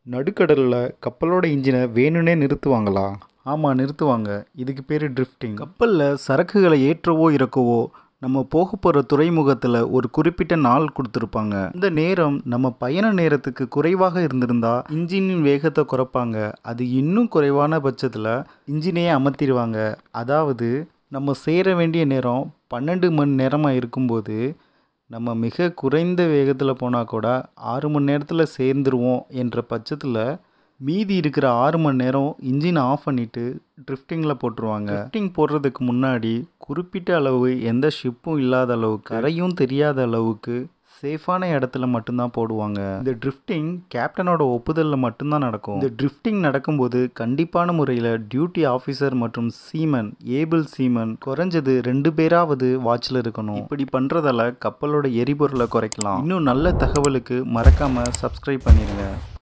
நடுக்கடலில் கப்பலோட இன்ஜினை வேணும்னே நிறுத்துவாங்களா ஆமாம் நிறுத்துவாங்க இதுக்கு பேர் ட்ரிஃப்டிங் கப்பலில் சரக்குகளை ஏற்றவோ இறக்கவோ நம்ம போக போகிற துறைமுகத்தில் ஒரு குறிப்பிட்ட நாள் கொடுத்துருப்பாங்க இந்த நேரம் நம்ம பயண நேரத்துக்கு குறைவாக இருந்திருந்தா இன்ஜினின் வேகத்தை குறைப்பாங்க அது இன்னும் குறைவான பட்சத்தில் இன்ஜினையே அமர்த்திடுவாங்க அதாவது நம்ம சேர வேண்டிய நேரம் பன்னெண்டு மணி நேரமாக இருக்கும்போது நம்ம மிக குறைந்த வேகத்தில் போனால் கூட ஆறு மணி நேரத்தில் சேர்ந்துருவோம் என்ற பட்சத்தில் மீதி இருக்கிற ஆறு மணி நேரம் இன்ஜின் ஆஃப் பண்ணிவிட்டு ட்ரிஃப்டிங்கில் போட்டுருவாங்க ட்ரிஃப்டிங் போடுறதுக்கு முன்னாடி குறிப்பிட்ட அளவு எந்த ஷிப்பும் இல்லாத அளவுக்கு கரையும் தெரியாத அளவுக்கு சேஃபான இடத்துல மட்டும்தான் போடுவாங்க இந்த ட்ரிஃப்டிங் கேப்டனோட ஒப்புதலில் மட்டும்தான் நடக்கும் இந்த ட்ரிஃப்டிங் நடக்கும்போது கண்டிப்பான முறையில் டியூட்டி ஆஃபீஸர் மற்றும் சீமன் ஏபிள் சீமன் குறைஞ்சது ரெண்டு பேராவது வாட்சில் இருக்கணும் இப்படி பண்ணுறதால கப்பலோட எரிபொருளை குறைக்கலாம் இன்னும் நல்ல தகவலுக்கு மறக்காமல் சப்ஸ்கிரைப் பண்ணிடுங்க